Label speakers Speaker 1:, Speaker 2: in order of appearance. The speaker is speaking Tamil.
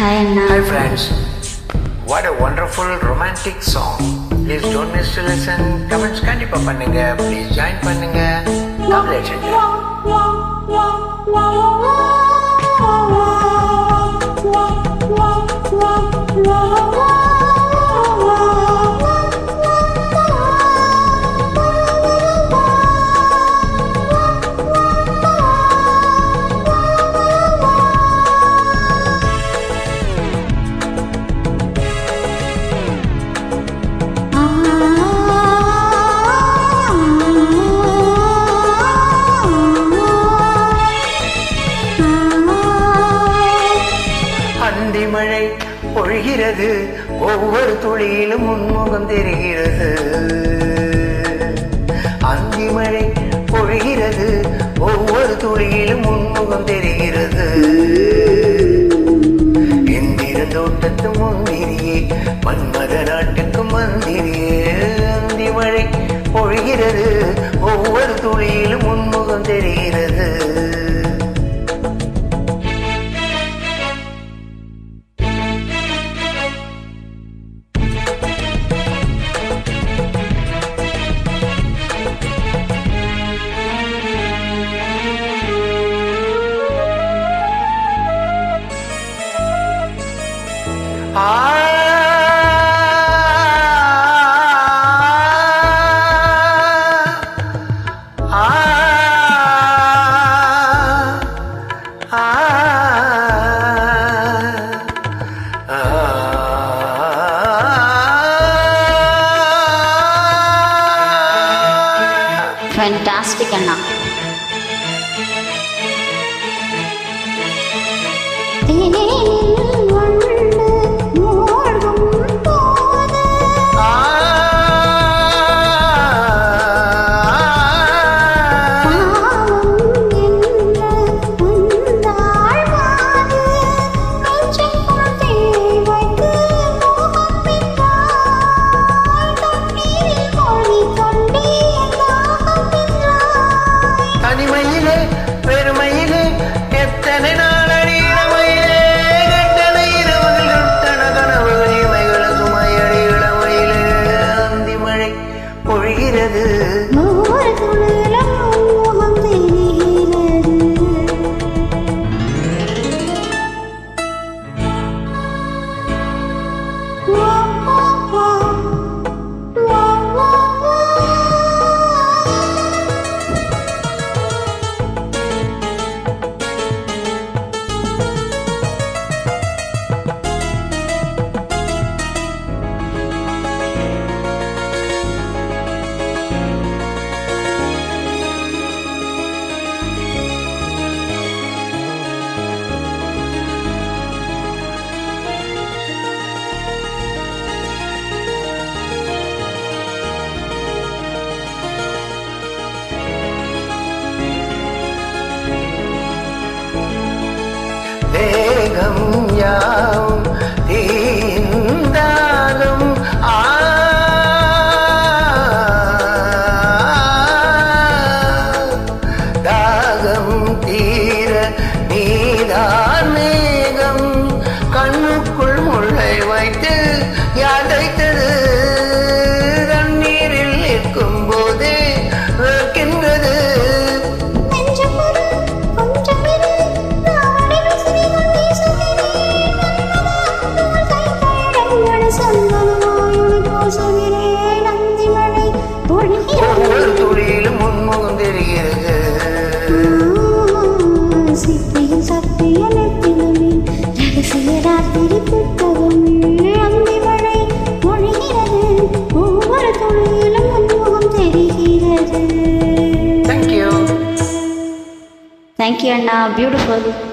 Speaker 1: ஹாய் அண்ணா
Speaker 2: Hi friends, what a wonderful romantic song. Please don't miss to listen. Comments கண்டிப்பா பண்ணுங்க. Please join பண்ணுங்க. Come let's enjoy. அந்தி மழை பொழிகிறது ஒவ்வொரு துளியிலும் உன்முகம் தெரிகிறது அந்தி மழை பொழிகிறது ஒவ்வொரு துளியிலும் உன்முகம் தெரிகிறது எந்திர தோட்டத்து முந்திரியே மன்மத நாட்டுக்கு மந்திரியே அந்தி மழை பொழிகிறது ஒவ்வொரு துளியிலும் உன்முகம் தெரிகிறது ஆ ஆ ஆ
Speaker 1: ஃபேண்டாஸ்டிக் அண்ணா
Speaker 2: தனிமையிலே பெருமையிலே எத்தனை நாளடி இளமையிலே கெட்டனை இரவுகள் கெட்டன கனவுகள் இமைகள சுமையடி இளமையிலே அந்தி மழை பொழிகிறது வேகம் யாவும் தீந்தாலும் ஆ தாகம் தீர நீதான் மேகம் கண்ணுக்குள் முள்ளை வைத்து யாதைத்தது தண்ணீரில் நிற்கும் போதே வேர்க்கின்றது ஒவ்வொரு துளியிலும் உன்முகம் தெரிகிறது
Speaker 3: சித்தியின் சத்தியத்தினமே ரகசிய ராத்திரி புத்தகமே அந்தி மழை மொழிகிறது ஒவ்வொரு துளியிலும் உன்முகம் தெரிகிறது
Speaker 2: தேங்க்யூ
Speaker 1: தேங்க்யூ அண்ணா பியூட்டிஃபுல்